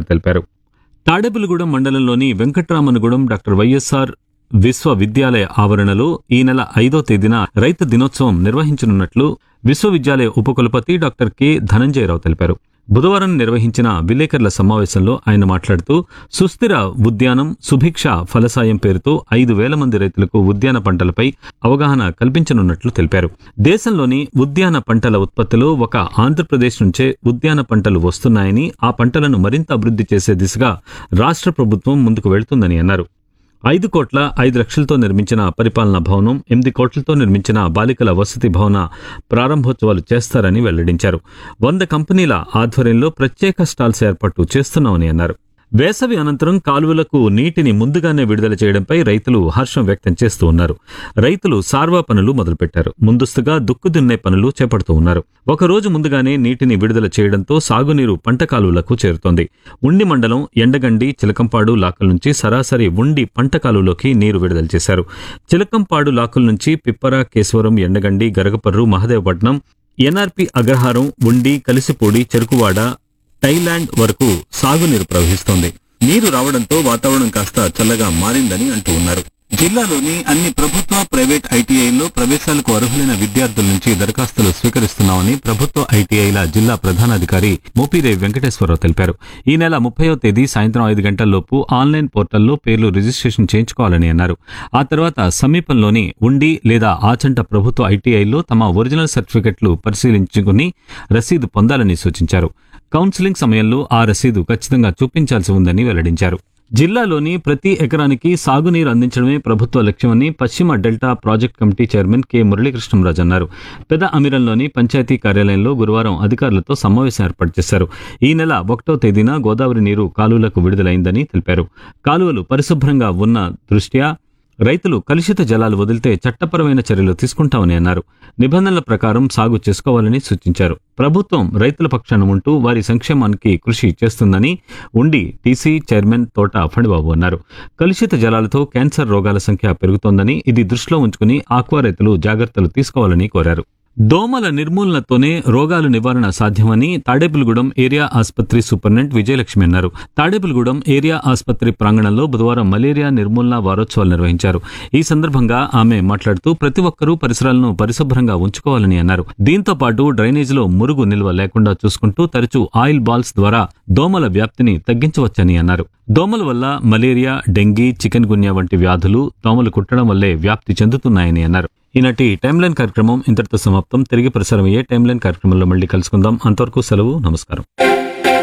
collector తెలిపారు తాడేపల్లిగూడెం మండలంలోని వెంకట్రామనగూడెం doctor YSR విశ్వవిద్యాలయ ఆవరణలో ఈ నెల ఐదో తేదీన రైతు దినోత్సవం నిర్వహించనున్నట్లు విశ్వవిద్యాలయ ఉపకులపతి డాక్టర్ కె ధనంజయరావు తెలిపారు బుధవారం నిర్వహించిన విలేకరుల సమావేశంలో ఆయన మాట్లాడుతూ సుస్థిర ఉద్యానం సుభిక్ష ఫలసాయం పేరుతో ఐదు వేల మంది రైతులకు ఉద్యాన పంటలపై అవగాహన కల్పించనున్నట్లు తెలిపారు దేశంలోని ఉద్యాన పంటల ఉత్పత్తిలో ఒక ఆంధ్రప్రదేశ్ నుంచే ఉద్యాన పంటలు వస్తున్నాయని ఆ పంటలను మరింత అభివృద్ధి చేసే దిశగా రాష్ట్ర ప్రభుత్వం ముందుకు వెళ్తుందని అన్నారు ఐదు కోట్ల ఐదు లక్షలతో నిర్మించిన పరిపాలనా భవనం ఎనిమిది కోట్లతో నిర్మించిన బాలికల వసతి భవన ప్రారంభోత్సవాలు చేస్తారని వెల్లడించారు వంద కంపెనీల ఆధ్వర్యంలో ప్రత్యేక స్టాల్స్ ఏర్పాటు చేస్తున్నామని అన్నారు వేసవి అనంతరం కాలువలకు నీటిని ముందుగానే విడుదల చేయడంపై రైతులు హర్షం వ్యక్తం చేస్తూ ఉన్నారు రైతులు సార్వా పనులు మొదలుపెట్టారు ముందస్తుగా దుక్కు దున్నే పనులు చేపడుతూ ఉన్నారు ఒక రోజు ముందుగానే నీటిని విడుదల చేయడంతో సాగునీరు పంట కాలువలకు చేరుతోంది ఉండి మండలం ఎండగండి చిలకంపాడు లాకుల నుంచి సరాసరి ఉండి పంట కాలువలోకి నీరు విడుదల చేశారు చిలకంపాడు లాకుల నుంచి పిప్పర కేశవరం ఎండగండి గరగపర్రు మహదేవపట్నం ఎన్ఆర్పి అగ్రహారం ఉండి కలిసిపూడి చెరుకువాడ టైలాండ్ వరకు సాగునీరు ప్రవహిస్తోంది నీరు రావడంతో వాతావరణం కాస్త చల్లగా మారిందని అంటూ ఉన్నారు జిల్లాలోని అన్ని ప్రభుత్వ ప్రైవేట్ ఐటీఐల్లో ప్రవేశాలకు అర్హులైన విద్యార్థుల నుంచి దరఖాస్తులు స్వీకరిస్తున్నామని ప్రభుత్వ ఐటీఐల జిల్లా ప్రధానాధికారి మోపిదేవి వెంకటేశ్వరరావు తెలిపారు ఈ నెల ముప్పయో తేదీ సాయంత్రం ఐదు గంటల్లోపు ఆన్లైన్ పోర్టల్లో పేర్లు రిజిస్ట్రేషన్ చేయించుకోవాలని అన్నారు ఆ తర్వాత సమీపంలోని ఉండి లేదా ఆచంట ప్రభుత్వ ఐటీఐల్లో తమ ఒరిజినల్ సర్టిఫికెట్లు పరిశీలించుకుని రసీదు పొందాలని సూచించారు కౌన్సిలింగ్ సమయంలో ఆ రసీదు ఖచ్చితంగా చూపించాల్సి ఉందని వెల్లడించారు జిల్లాలోని ప్రతి ఎకరానికి సాగునీరు అందించడమే ప్రభుత్వ లక్ష్యమని పశ్చిమ delta project committee chairman K Muralikrishnamraju అన్నారు పెద అమీరంలోని పంచాయతీ కార్యాలయంలో గురువారం అధికారులతో సమావేశం ఏర్పాటు చేశారు ఈ నెల ఒకటో తేదీన గోదావరి నీరు కాలువలకు విడుదలైందని తెలిపారు కాలువలు పరిశుభ్రంగా ఉన్న దృష్ట్యా రైతులు కలుషిత జలాలు వదిలితే చట్టపరమైన చర్యలు తీసుకుంటామని అన్నారు నిబంధనల ప్రకారం సాగు చేసుకోవాలని సూచించారు ప్రభుత్వం రైతుల పక్షాన ఉంటూ వారి సంక్షేమానికి కృషి చేస్తుందని ఉండి టీసీ చైర్మన్ తోట ఫణిబాబు అన్నారు కలుషిత జలాలతో క్యాన్సర్ రోగాల సంఖ్య పెరుగుతోందని ఇది దృష్టిలో ఉంచుకుని ఆక్వా రైతులు జాగ్రత్తలు తీసుకోవాలని కోరారు దోమల నిర్మూలనతోనే రోగాలు నివారణ సాధ్యమని తాడేపులగూడెం ఏరియా ఆసుపత్రి సూపరింటెండెంట్ విజయలక్ష్మి అన్నారు తాడేపులగూడెం ఏరియా ఆసుపత్రి ప్రాంగణంలో బుధవారం మలేరియా నిర్మూలన వారోత్సవాలు నిర్వహించారు ఈ సందర్భంగా ఆమె మాట్లాడుతూ ప్రతి ఒక్కరూ పరిసరాలను పరిశుభ్రంగా ఉంచుకోవాలని అన్నారు దీంతో పాటు డ్రైనేజీలో మురుగు నిల్వ లేకుండా చూసుకుంటూ తరచూ ఆయిల్ బాల్స్ ద్వారా దోమల వ్యాప్తిని తగ్గించవచ్చని అన్నారు దోమల వల్ల మలేరియా డెంగీ చికెన్ గున్యా వంటి వ్యాధులు దోమలు కుట్టడం వల్లే వ్యాప్తి చెందుతున్నాయని అన్నారు ఈనాటి టైమ్ లైన్ కార్యక్రమం ఇంతటితో సమాప్తం తిరిగి ప్రసారం అయ్యే టైమ్ లైన్ కార్యక్రమంలో మళ్ళీ కలుసుకుందాం అంతవరకు సెలవు నమస్కారం